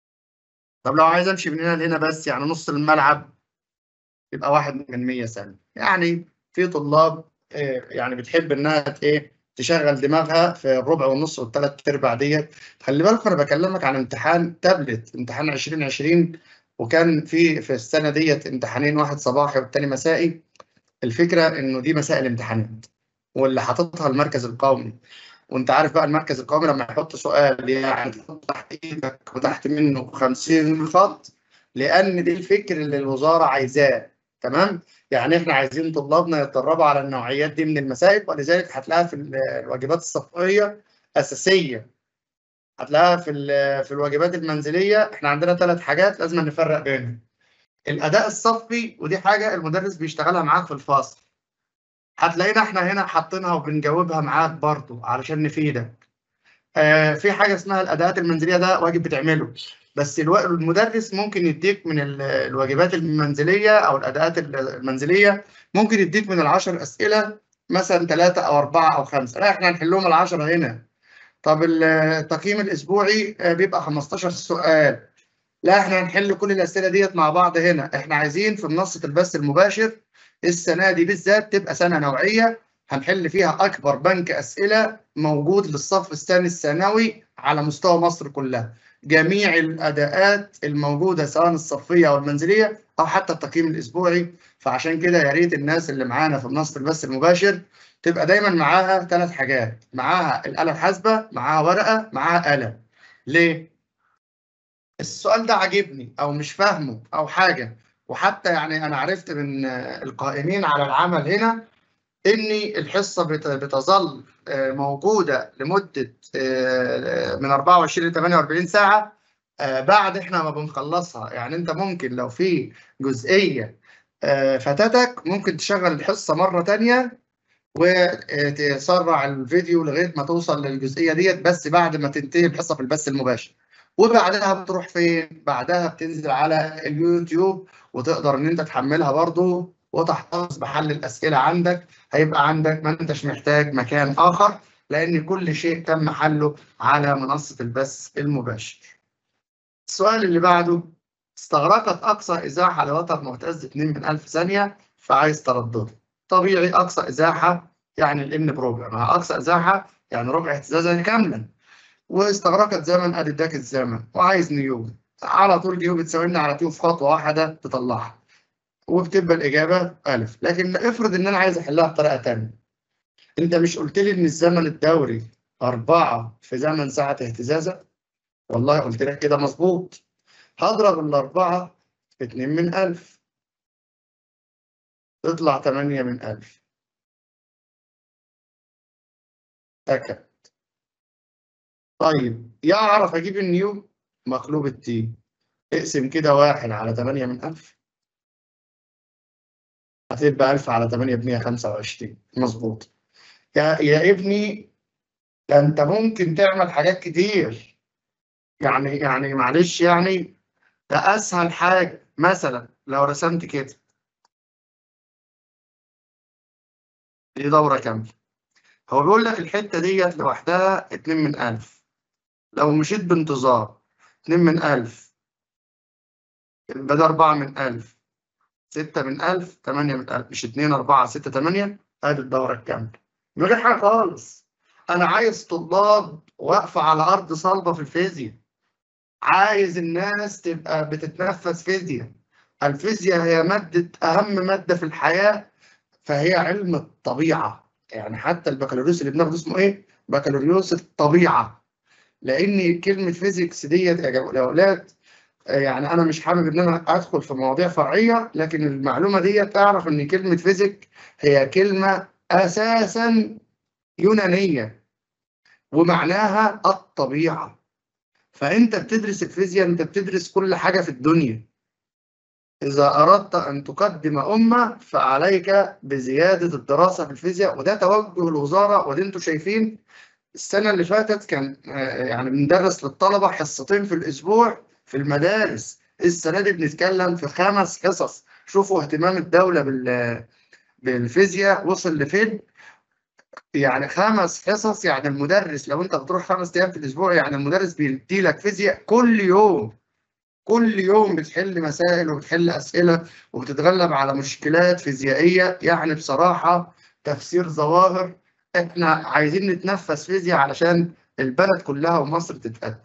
طب لو عايز امشي من هنا لهنا بس يعني نص الملعب يبقى واحد من 100 ثانيه يعني في طلاب آه، يعني بتحب انها ت- ايه تشغل دماغها في الربع والنص والثلاث ارباع ديت خلي بالك انا بكلمك عن امتحان تابلت امتحان 2020 وكان في في السنه ديت امتحانين واحد صباحي والتاني مسائي الفكره انه دي مسائل امتحانات واللي حاططها المركز القومي وانت عارف بقى المركز القومي لما يحط سؤال يعني تحط تحت ايدك وتحت منه 50 خط لان دي الفكر اللي الوزاره عايزاه تمام يعني احنا عايزين طلابنا يتدربوا على النوعيات دي من المسائل ولذلك هتلاقيها في ال- الواجبات الصفحيه اساسيه هتلاقيها في ال- في الواجبات المنزليه احنا عندنا ثلاث حاجات لازم نفرق بينهم الاداء الصفي ودي حاجه المدرس بيشتغلها معاك في الفصل هتلاقينا احنا هنا حاطينها وبنجاوبها معاك برضو علشان نفيدك آه في حاجه اسمها الاداءات المنزليه ده واجب بتعمله بس الو- المدرس ممكن يديك من ال- الواجبات المنزليه او الاداءات ال- المنزليه ممكن يديك من العشر اسئله مثلا ثلاثه او اربعه او خمسه لا احنا هنحلهم العشره هنا طب ال- التقييم الاسبوعي آه، بيبقى 15 سؤال لا احنا هنحل كل الاسئله ديت مع بعض هنا احنا عايزين في منصه البث المباشر السنه دي بالذات تبقى سنه نوعيه هنحل فيها اكبر بنك اسئله موجود للصف الثاني الثانوي على مستوى مصر كلها جميع الاداءات الموجوده سواء الصفيه او المنزليه او حتى التقييم الاسبوعي فعشان كده يا ريت الناس اللي معانا في منصه البث المباشر تبقى دايما معاها ثلاث حاجات معاها الاله الحاسبه معاها ورقه معاها قلم ليه السؤال ده عاجبني او مش فاهمه او حاجه وحتى يعني انا عرفت من آه، القائمين على العمل هنا ان الحصه بت- بتظل آه، موجوده لمده آه، من 24 ل 48 ساعه آه، بعد احنا ما بنخلصها يعني انت ممكن لو في جزئيه آه، فاتتك ممكن تشغل الحصه مره تانية وتسرع الفيديو لغايه ما توصل للجزئيه ديت بس بعد ما تنتهي الحصه في البث المباشر وبعدها بتروح فين؟ بعدها بتنزل على اليوتيوب وتقدر ان انت تحملها برضو وتحتفظ بحل الاسئله عندك هيبقى عندك ما انتش محتاج مكان اخر لان كل شيء تم حله على منصه البث المباشر. السؤال اللي بعده استغرقت اقصى ازاحه لوتر مهتز 2 من 1000 ثانيه فعايز تردده. طبيعي اقصى ازاحه يعني الان بربع مع اقصى ازاحه يعني ربع اهتزازا كاملا. واستغرقت زمن ادي اداك الزمن وعايز نيو على طول نيو بتساوي لنا على طول في خطوه واحده تطلعها وبتبقى الاجابه الف لكن افرض ان انا عايز احلها بطريقه ثانيه انت مش قلت لي ان الزمن الدوري أربعة في زمن ساعة اهتزازة والله قلت لك كده مظبوط هضرب الأربعة في اتنين من ألف تطلع تمانية من ألف أكد طيب يعرف أجيب النيو مقلوب التي اقسم كده واحد على تمانية من ألف هتبقى ألف على تمانية بمية خمسة وعشرين مظبوط يا يا ابني ده أنت ممكن تعمل حاجات كتير يعني يعني معلش يعني ده أسهل حاجة مثلا لو رسمت كده دي دورة كاملة هو بيقول لك الحتة ديت لوحدها اتنين من ألف لو مشيت بانتظار اتنين من ألف يبقى ده أربعة من ألف ستة من ألف تمانية من ألف مش اتنين أربعة ستة تمانية أدي الدورة الكاملة من غير حاجة خالص أنا عايز طلاب واقفة على أرض صلبة في الفيزياء عايز الناس تبقى بتتنفس فيزياء الفيزياء هي مادة أهم مادة في الحياة فهي علم الطبيعة يعني حتى البكالوريوس اللي بناخده اسمه إيه؟ بكالوريوس الطبيعة لأن كلمة فيزيكس ديت يا جو- يا أولاد آه، يعني أنا مش حابب إن أنا أدخل في مواضيع فرعية لكن المعلومة ديت أعرف إن كلمة فيزيك هي كلمة أساسا يونانية ومعناها الطبيعة فأنت بتدرس الفيزياء أنت بتدرس كل حاجة في الدنيا إذا أردت أن تقدم أمة فعليك بزيادة الدراسة في الفيزياء وده توجه الوزارة ودي أنتوا شايفين السنة اللي فاتت كان آه، يعني بندرس للطلبة حصتين في الأسبوع في المدارس السنة دي بنتكلم في خمس حصص شوفوا اهتمام الدولة بال بالفيزياء وصل لفين يعني خمس حصص يعني المدرس لو انت بتروح خمس ايام في الاسبوع يعني المدرس بيدي لك فيزياء كل يوم كل يوم بتحل مسائل وبتحل اسئله وبتتغلب على مشكلات فيزيائيه يعني بصراحه تفسير ظواهر احنا عايزين نتنفس فيزياء علشان البلد كلها ومصر تتقدم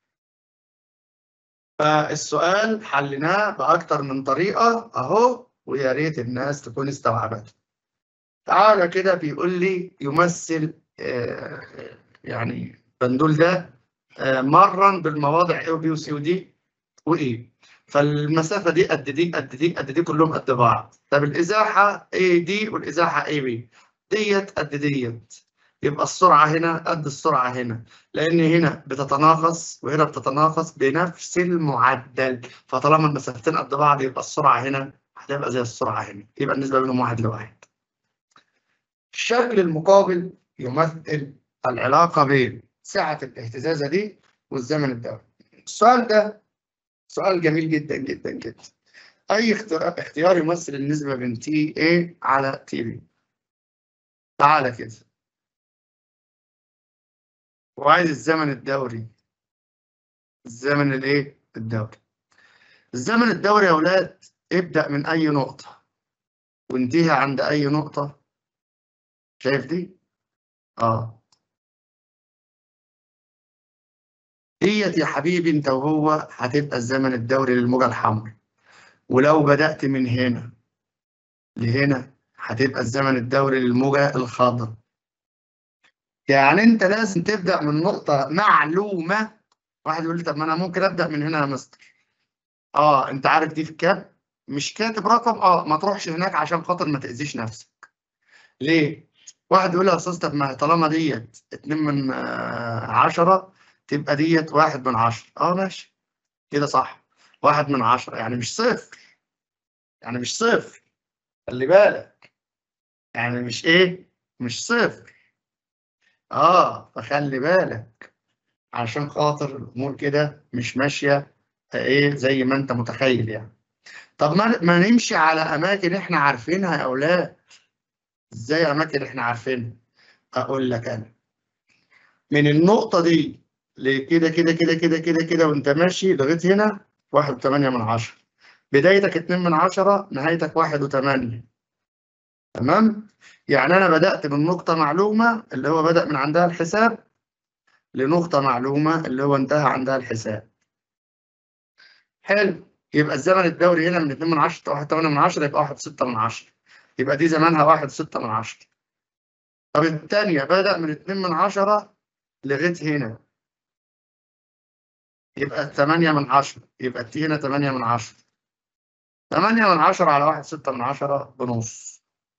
فالسؤال حليناه باكتر من طريقه اهو ويا ريت الناس تكون استوعبته تعالى كده بيقول لي يمثل آه، يعني بندول ده آه، مرا بالمواضع A وB وC ودي وإيه فالمسافة دي قد دي قد دي قد دي كلهم قد بعض طب الإزاحة AD والإزاحة AB ديت قد ديت يبقى السرعة هنا قد السرعة هنا لأن هنا بتتناقص وهنا بتتناقص بنفس المعدل فطالما المسافتين قد بعض يبقى السرعة هنا هتبقى زي السرعة هنا يبقى النسبة بينهم واحد لواحد الشكل المقابل يمثل العلاقة بين سعة الاهتزازة دي والزمن الدوري. السؤال ده سؤال جميل جدا جدا جدا. أي اختيار اختيار يمثل النسبة بين تي A على تي B. تعالى كده. وعايز الزمن الدوري. الزمن الايه؟ الدوري. الزمن الدوري يا أولاد ابدأ من أي نقطة وانتهي عند أي نقطة. شايف دي؟ آه. ديت يا حبيبي انت وهو هتبقى الزمن الدوري للموجة الحمراء ولو بدأت من هنا لهنا هتبقى الزمن الدوري للموجة الخضراء يعني انت لازم تبدأ من نقطة معلومة واحد يقول لي طب ما انا ممكن أبدأ من هنا يا مستر اه انت عارف دي في كام مش كاتب رقم اه ما تروحش هناك عشان خاطر ما تأذيش نفسك ليه واحد يقول لي يا استاذ طب ما طالما ديت 2 من آه 10 تبقى ديت واحد من عشرة اه ماشي كده صح واحد من عشرة يعني مش صفر يعني مش صفر خلي بالك يعني مش ايه مش صفر اه فخلي بالك عشان خاطر الامور كده مش ماشيه ايه زي ما انت متخيل يعني طب ما, ما نمشي على اماكن احنا عارفينها يا اولاد ازاي اماكن احنا عارفينها اقول لك انا من النقطه دي لكده كده كده كده كده كده وانت ماشي لغايه هنا واحد وثمانية من عشرة بدايتك اتنين من عشرة نهايتك واحد وثمانية تمام يعني انا بدأت من نقطة معلومة اللي هو بدأ من عندها الحساب لنقطة معلومة اللي هو انتهى عندها الحساب حلو يبقى الزمن الدوري هنا من 2 من 10 1 8 من 10 يبقى 1 6 من 10 يبقى دي زمانها 1 6 من 10 طب الثانية بدأ من 2 من 10 لغاية هنا يبقى 8 من 10 يبقى التي هنا 8 من 10 8 من 10 على 1 6 من 10 بنص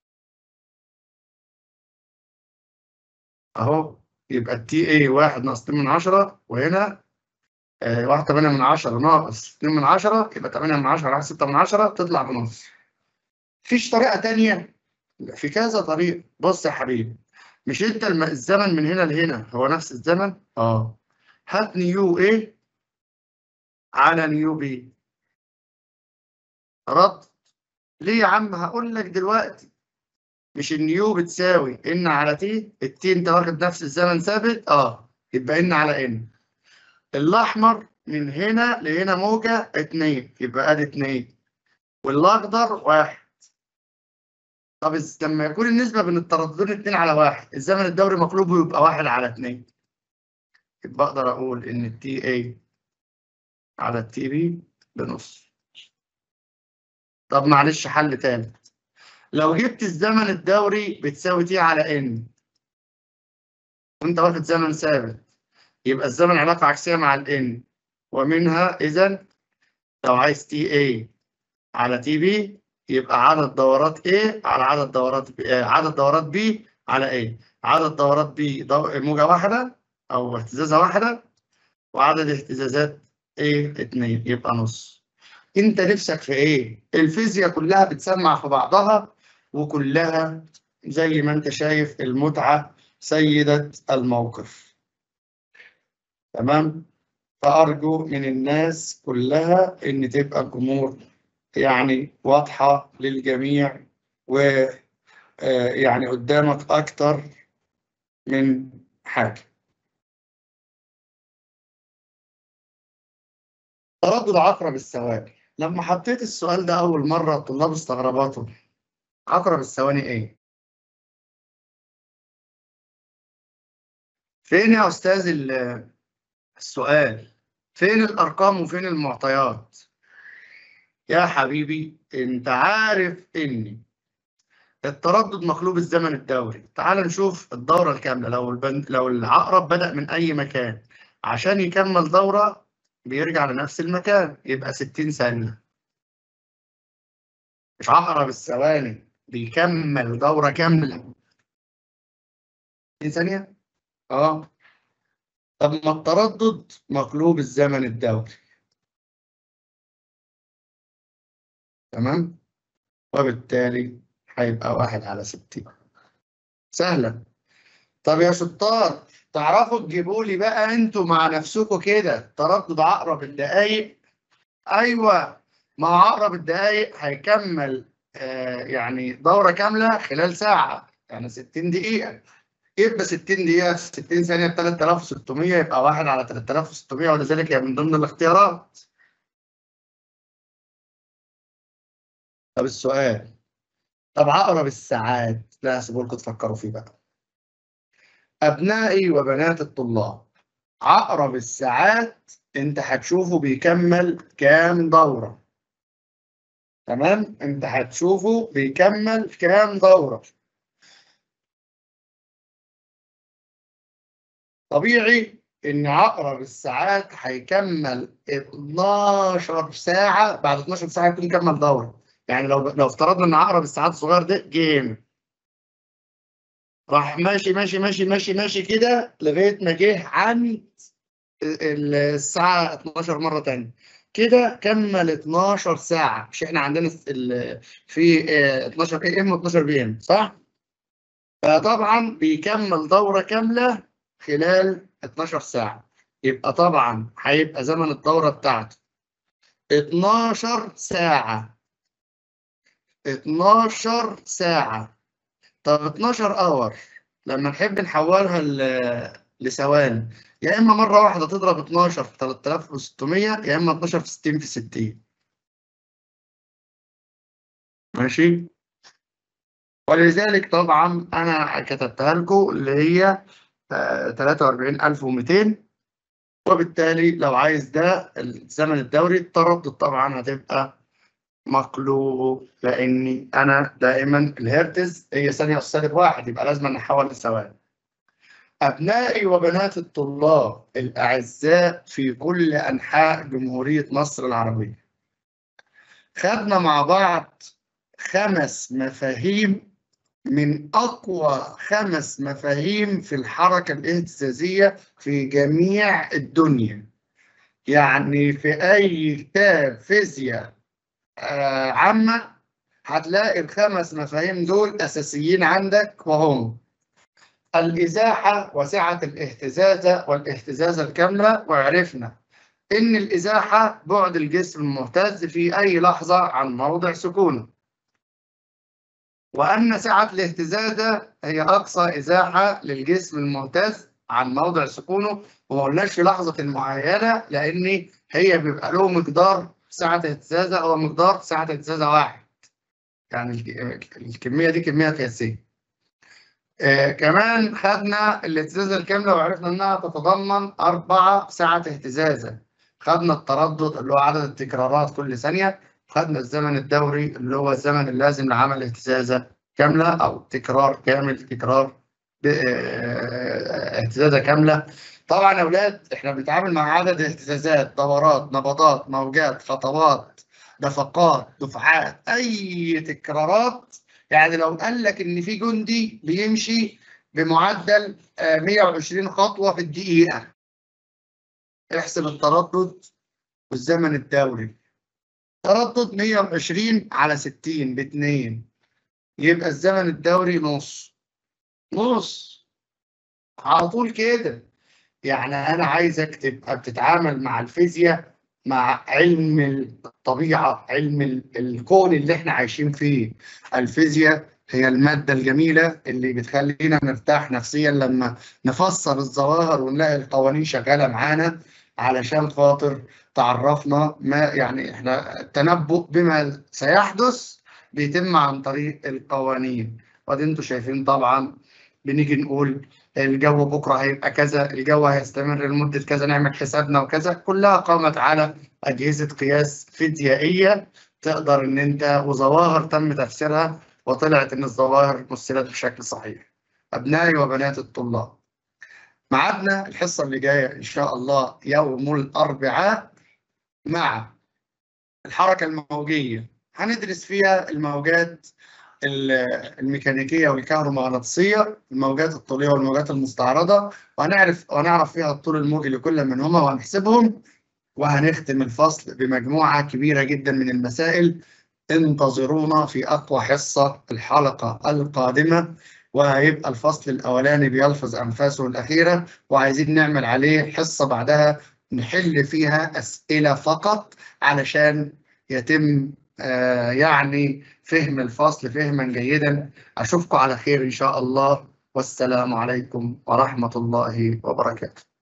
اهو يبقى التي اي 1 ناقص 2 من 10 وهنا آه، 1 8 من 10 ناقص 2 من 10 يبقى 8 من 10 على 6 من 10 تطلع بنص فيش طريقة تانية في كذا طريقة بص يا حبيبي مش انت الم- الزمن من هنا لهنا هو نفس الزمن اه هات نيو ايه على نيو بي رد ليه يا عم هقول لك دلوقتي مش النيو بتساوي ان على تي التي انت واخد نفس الزمن ثابت اه يبقى ان على ان الاحمر من هنا لهنا موجة اتنين يبقى ادي اتنين والاخضر واحد طب إز- لما يكون النسبة بين الترددين اتنين على واحد الزمن الدوري مقلوبه يبقى واحد على اتنين يبقى اقدر اقول ان التي اي على التي بي بنص طب معلش حل تالت لو جبت الزمن الدوري بتساوي تي على ان وانت واخد زمن ثابت يبقى الزمن علاقة عكسية مع الان ومنها اذا لو عايز تي اي على تي بي يبقى عدد دورات A على عدد دورات B عدد دورات B على A عدد دورات B دو... موجة واحدة أو اهتزازة واحدة وعدد اهتزازات A اتنين يبقى نص أنت نفسك في إيه؟ الفيزياء كلها بتسمع في بعضها وكلها زي ما أنت شايف المتعة سيدة الموقف تمام؟ فأرجو من الناس كلها إن تبقى الأمور يعني واضحة للجميع ويعني قدامك أكتر من حاجة تردد عقرب الثواني لما حطيت السؤال ده أول مرة الطلاب استغرباته عقرب الثواني إيه؟ فين يا أستاذ السؤال؟ فين الأرقام وفين المعطيات؟ يا حبيبي انت عارف ان التردد مقلوب الزمن الدوري تعال نشوف الدورة الكاملة لو البند... لو العقرب بدأ من أي مكان عشان يكمل دورة بيرجع لنفس المكان يبقى 60 ثانية مش عقرب الثواني بيكمل دورة كاملة 60 ثانية؟ اه طب ما التردد مقلوب الزمن الدوري تمام وبالتالي هيبقى واحد على ستين سهلة طب يا شطار تعرفوا تجيبوا لي بقى انتوا مع نفسكم كده تردد عقرب الدقايق ايوه مع عقرب الدقايق هيكمل آه يعني دورة كاملة خلال ساعة يعني 60 دقيقة يبقى 60 دقيقة 60 ثانية ب 3600 يبقى واحد على 3600 ولذلك هي من ضمن الاختيارات طب السؤال طب عقرب الساعات لا هسيبه لكم تفكروا فيه بقى أبنائي وبنات الطلاب عقرب الساعات أنت هتشوفه بيكمل كام دورة تمام أنت هتشوفه بيكمل كام دورة طبيعي إن عقرب الساعات هيكمل 12 ساعة بعد 12 ساعة يكون كمل دورة يعني لو لو افترضنا ان عقرب الساعات الصغير ده جيم راح ماشي ماشي ماشي ماشي ماشي كده لغايه ما جه عند الساعه 12 مره ثانيه كده كمل 12 ساعه مش احنا عندنا في 12 اي ام و12 بي ام صح؟ فطبعا بيكمل دوره كامله خلال 12 ساعه يبقى طبعا هيبقى زمن الدوره بتاعته 12 ساعه 12 ساعة طب 12 اور لما نحب نحولها لثواني يا إما مرة واحدة تضرب 12 في 3600 يا إما 12 في 60 في 60 ماشي ولذلك طبعا أنا كتبتها لكم اللي هي 43200 وبالتالي لو عايز ده الزمن الدوري التردد طبعا هتبقى مقلوب لاني انا دائما الهرتز هي ثانيه سالب واحد يبقى لازم نحول لثواني. ابنائي وبنات الطلاب الاعزاء في كل انحاء جمهوريه مصر العربيه. خدنا مع بعض خمس مفاهيم من اقوى خمس مفاهيم في الحركه الاهتزازيه في جميع الدنيا. يعني في اي كتاب فيزياء آه عامة هتلاقي الخمس مفاهيم دول أساسيين عندك وهم الإزاحة وسعة الاهتزازة والاهتزازة الكاملة وعرفنا إن الإزاحة بعد الجسم المهتز في أي لحظة عن موضع سكونه وأن سعة الاهتزازة هي أقصى إزاحة للجسم المهتز عن موضع سكونه وما قلناش في لحظة معينة لأن هي بيبقى له مقدار سعة اهتزازة هو مقدار سعة اهتزازة واحد يعني الكمية دي كمية قياسية آه كمان خدنا الاهتزازة الكاملة وعرفنا انها تتضمن أربعة سعة اهتزازة خدنا التردد اللي هو عدد التكرارات كل ثانية خدنا الزمن الدوري اللي هو الزمن اللازم لعمل اهتزازة كاملة أو تكرار كامل تكرار اهتزازة كاملة طبعا يا أولاد إحنا بنتعامل مع عدد اهتزازات دورات نبضات موجات خطوات دفقات دفعات أي تكرارات يعني لو قال لك إن في جندي بيمشي بمعدل 120 خطوة في الدقيقة احسب التردد والزمن الدوري تردد 120 على 60 باتنين يبقى الزمن الدوري نص نص على طول كده يعني انا عايزك تبقى بتتعامل مع الفيزياء مع علم الطبيعه علم الكون اللي احنا عايشين فيه الفيزياء هي الماده الجميله اللي بتخلينا نرتاح نفسيا لما نفسر الظواهر ونلاقي القوانين شغاله معانا علشان خاطر تعرفنا ما يعني احنا التنبؤ بما سيحدث بيتم عن طريق القوانين وادي انتوا شايفين طبعا بنيجي نقول الجو بكره هيبقى كذا الجو هيستمر لمده كذا نعمل حسابنا وكذا كلها قامت على اجهزه قياس فيزيائيه تقدر ان انت وظواهر تم تفسيرها وطلعت ان الظواهر مثلت بشكل صحيح ابنائي وبنات الطلاب ميعادنا الحصه اللي جايه ان شاء الله يوم الاربعاء مع الحركه الموجيه هندرس فيها الموجات الميكانيكيه والكهرومغناطيسيه الموجات الطوليه والموجات المستعرضه وهنعرف ونعرف فيها الطول الموجي لكل منهما وهنحسبهم وهنختم الفصل بمجموعه كبيره جدا من المسائل انتظرونا في اقوى حصه الحلقه القادمه وهيبقى الفصل الاولاني بيلفظ انفاسه الاخيره وعايزين نعمل عليه حصه بعدها نحل فيها اسئله فقط علشان يتم آه يعني فهم الفصل فهما جيدا اشوفكم على خير ان شاء الله والسلام عليكم ورحمه الله وبركاته